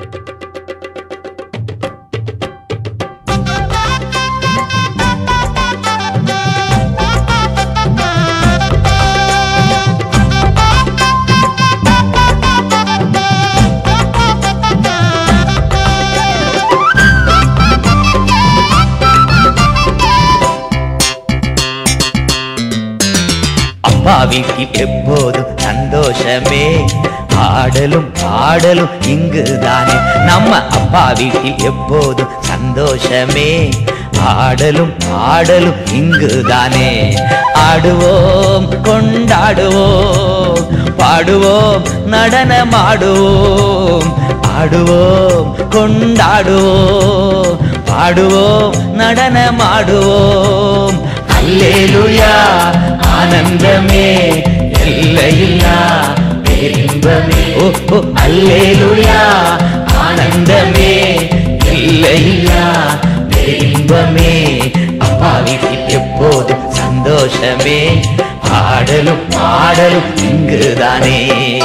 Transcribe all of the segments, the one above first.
அப்பா வீட்டில் எப்போதும் சந்தோஷமே ஆடலும் பாடலும் இங்குதானே நம்ம அப்பா வீட்டில் எப்போதும் சந்தோஷமே ஆடலும் பாடலும் இங்குதானே ஆடுவோம் கொண்டாடுவோம் பாடுவோம் நடனமாடுவோம் ஆடுவோம் கொண்டாடுவோம் பாடுவோம் நடனமாடுவோம் அல்லேலுயா ஆனந்தமே எல்லையில்லா பேரின்பமே ஓ ஓ, அல்லேலுயா ஆனந்தமே எல்லையில்லா பேரின்பமே அப்பா வீட்டில் எப்போதும் சந்தோஷமே ஆடலும் பாடலும் இங்குதானே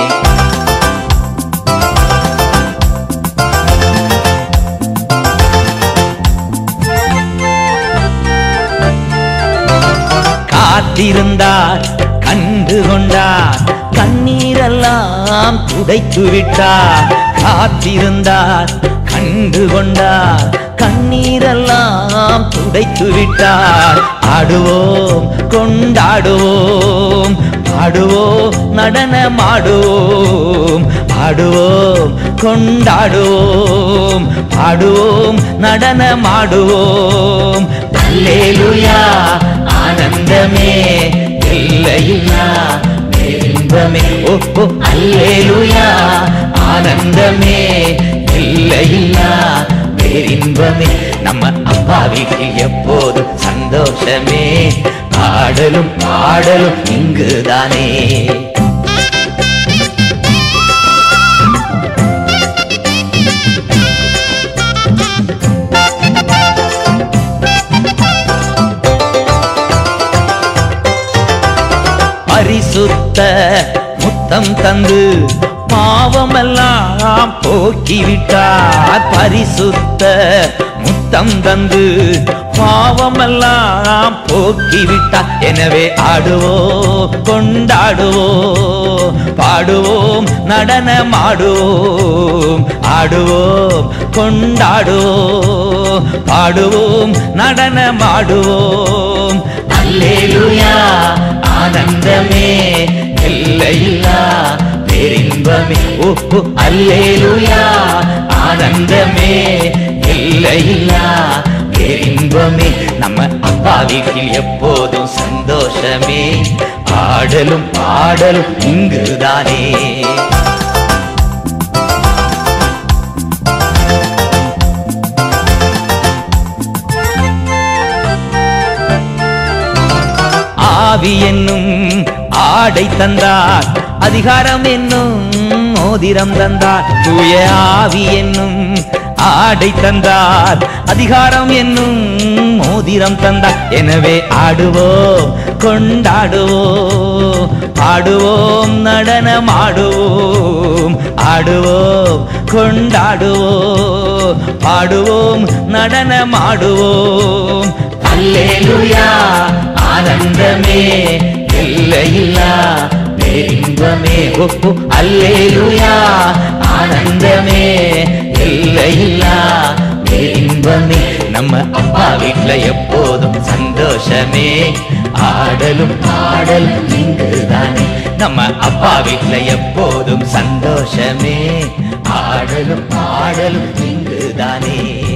காத்திருந்தார் கண்டு கொண்டார் கண்ணீரெல்லாம் துடைத்து விட்டார் காத்திருந்தார் கண்டு கொண்டார் கண்ணீரெல்லாம் துடைத்து விட்டார் ஆடுவோம் கொண்டாடுவோம் பாடுவோம் நடனமாடுவோம் ஆடுவோம் கொண்டாடுவோம் பாடுவோம் நடனமாடுவோம் அல்லேலுயா ஆனந்தமே எல்லையில்லா பேரின்பமே ஓ ஓ, அல்லேலுயா ஆனந்தமே எல்லையில்லா பேரின்பமே நம்ம அப்பா வீட்டில் எப்போதும் சந்தோஷமே பாடலும் பாடலும் இங்குதானே பரிசுத்த முத்தம் தந்து பாவமெல்லாம் போக்கிவிட்டார் பரிசுத்த முத்தம் தந்து பாவமெல்லாம் போக்கிவிட்டார் எனவே ஆடுவோம் கொண்டாடுவோம் பாடுவோம் நடனமாடுவோம் ஆடுவோம் கொண்டாடுவோம் பாடுவோம் நடனமாடுவோம் அல்லேலுயா ஆனந்தமே எல்லையில்லா பேரின்பமே ஓ ஓ, அல்லேலுயா ஆனந்தமே எல்லையில்லா பேரின்பமே நம்ம அப்பா வீட்டில் எப்போதும் சந்தோஷமே ஆடலும் பாடலும் இங்குதானே ஆவி என்னும் ஆடை தந்தார் அதிகாரம் என்னும் மோதிரம் தந்தார் தூய ஆவி என்னும் ஆடை தந்தார் அதிகாரம் என்னும் மோதிரம் தந்தார் எனவே ஆடுவோம் கொண்டாடுவோம் பாடுவோம் நடனமாடுவோம் ஆடுவோம் கொண்டாடுவோம் பாடுவோம் நடனமாடுவோம் அல்லேலுயா ஆனந்தமே எல்லையில்லா பேரின்பமே ஓ ஓ, அல்லேலுயா ஆனந்தமே எல்லையில்லா பேரின்பமே நம்ம அப்பா வீட்ல எப்போதும் சந்தோஷமே ஆடலும் பாடலும் இங்குதானே நம்ம அப்பா வீட்ல எப்போதும் சந்தோஷமே ஆடலும் பாடலும் இங்குதானே